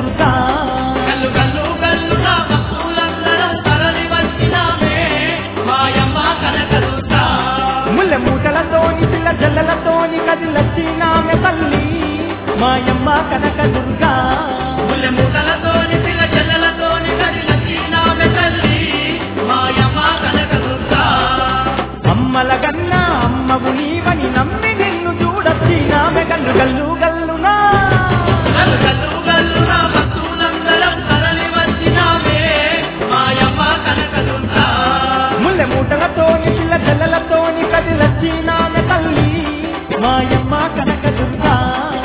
దుర్గా గల్లు గల్లు గల్లు నా భక్తులందరం తరలి వచ్చినామే మాయమ్మ కనకదుర్గా ముల్ల మూటలతోని పిల్ల జల్లలతోని కదిలచ్చినామె తల్లి మాయమ్మ కనక దుర్గా ముల్లె మూటలతోని పిల్ల చెల్లెలతోని కదిలచ్చినామె తల్లి మాయమ్మ కనకదుర్గా అమ్మల గన్న అమ్మవు నీవని నమ్మి నిన్ను చూడచ్చినామె గల్లు గల్లు గల్లునా గల్లు గల్లు గల్లు నా భక్తులందరం తరలి వచ్చినామే మాయమ్మ కనకదుర్గా ముల్లె మూటలతోని పిల్ల జల్లలతోని కదిలచ్చినామె తల్లి మాయమ్మ కనక దుర్గా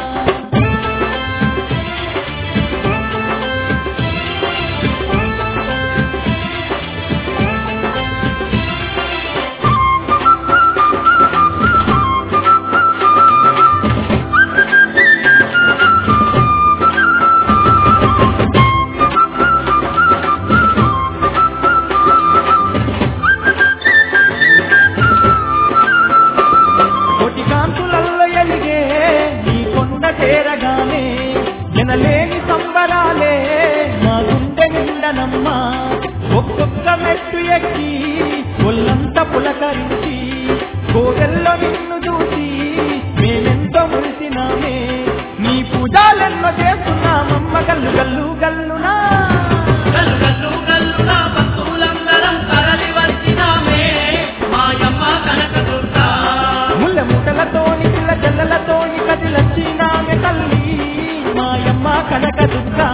కోటి కాంతులల్లో ఎలిగే నీ కొండ చేరగానే జనలేని సంబరాలే మా గుండె నిండనమ్మా ఒక్కొక్క మెట్టు ఎక్కి ఒళ్ళంతా పులకరించి కోవెల్లో నిన్ను చూసి మేమెంతో మురిసినామే నీ పూజాలెన్నో చేస్తున్నామమ్మ గల్లు గల్లు గల్లునా గల్లు గల్లు గల్లు నా భక్తులందరం తరలి వచ్చినామే మాయమ్మ కనకదుర్గా ముళ్ళ ముటలతోని పిల్ల జల్లలతోని కదిలచ్చినామె తల్లి మాయమ్మ కనక దుర్గా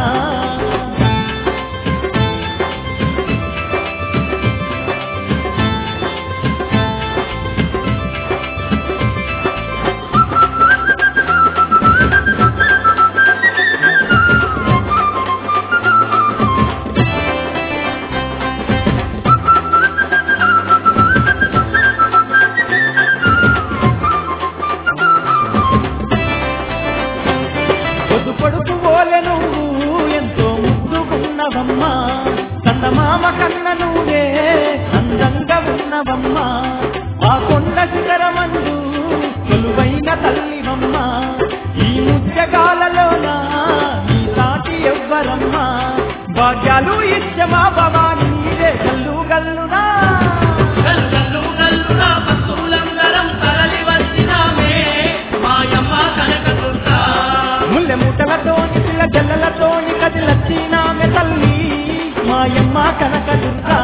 పొద్దు పొడుపు ఓలె నువ్వు ఎంతో ముద్దుకున్నవమ్మా చందమామ కన్న నువ్వే అందంగా ఉన్నవమ్మా ఆ కొండ శిఖరమందు కొలువైన తల్లివమ్మా ఈ ముత్యకాలలోన నీ సాటి ఎవ్వరమ్మా భాగ్యాలు ఇచ్చమా భవానీ నీరే గల్లు గల్లునా గల్లు గల్లు గల్లు నా భక్తులందరం తరలి వచ్చినామే మాయమ్మ కనకదుర్గా ముల్లె మూటలతోని పిల్ల జల్లలతోని కదిలచ్చినామె తల్లి మాయమ్మ కనక దుర్గా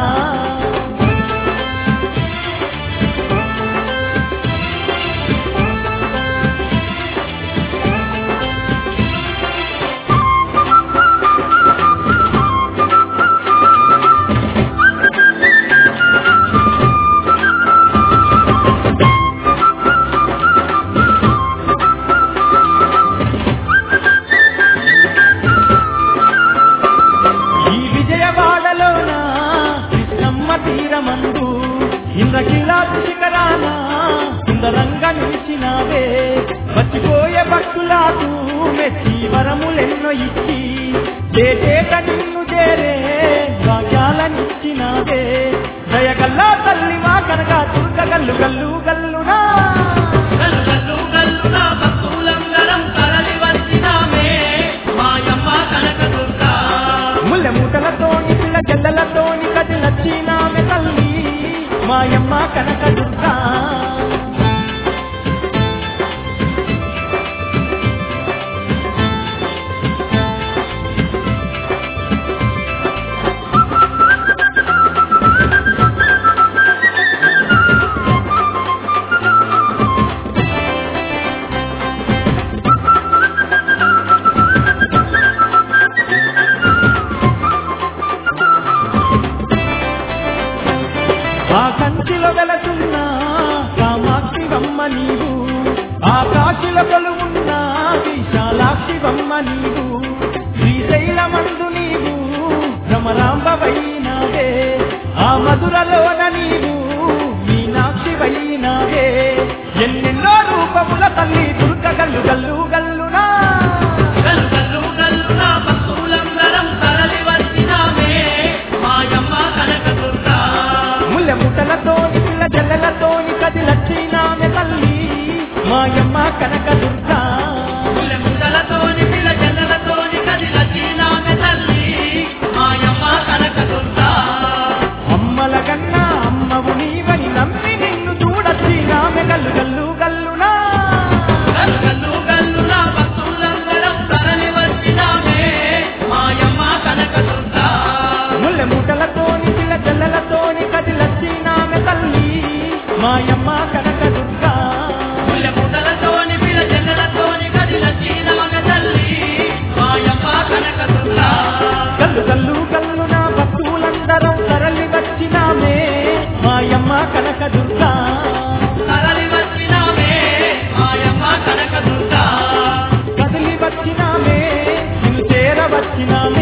ఈ విజయవాడలోన కృష్ణమ్మ తీరమందు ఇంద్రకిలాసు శిఖరాన సుందరంగా నిలిచినావే మర్చిపోయే భక్తులకు మెచ్చి వరములెన్నో ఇచ్చి చేట నిన్ను చేరే భాగ్యాలనిచ్చినావే దయగల్లా తల్లి మా కనక దుర్గ గల్లు గల్లు గల్లునా గల్లు గల్లు గల్లు నా భక్తులందరం తరలి వచ్చినామే మాయమ్మ కనకదుర్గా ముల్లె మూటలతోని పిల్ల జల్లలతోని కదిలచ్చినామె తల్లి మాయమ్మ కనక దుర్గా ఆ కంచిలో వెలచున్న కామాక్షి బొమ్మ నీవు ఆ కాశిలో కొలువున్న విశాలాక్షి బొమ్మ నీవు శ్రీశైలమందు నీవు భ్రమరాంబవైనావే ఆ మధురలోన నీవు మీనాక్షి వైనావే ఎన్నెన్నో రూపముల తల్లి దుర్గ గల్లు గల్లు గల్లునా గల్లు గల్లు గల్లు నా భక్తులందరం తరలి వచ్చినామే మాయమ్మ కనకదుర్గా ముల్లె ముటలతోని పిల్ల జల్లలతోని కదిలచ్చినామె తల్లి మాయమ్మ కనక దుర్గా ముల్లె ముద్దలతోని పిల్ల జల్లలతోని కదిలచ్చినామె కన్నా అమ్మవు నీవని నమ్మి నిన్ను చూడచ్చినామె గల్లు గల్లు గల్లునా గల్లు గల్లు గల్లున భక్తులందరం తరలి వచ్చినామే మాయమ్మ కనకదుర్గా ముల్లె మూటలతోని పిల్ల జల్లలతోని కదిలచ్చినామె తల్లి మాయమ్మ కనక దుర్గా ముల్ల ముద్దలతోని పిల్ల జల్లలతోని కదిలచ్చినామె తల్లి మాయమ్మ కనకదుర్గా గల్లు గల్లు గల్లున భక్తులందరం తరలి వచ్చినామే మాయమ్మ కనక దుర్గా తరలి వచ్చినామే మాయమ్మ కనకదుర్గా కదిలి వచ్చినామే నిన్ను చేర వచ్చినామే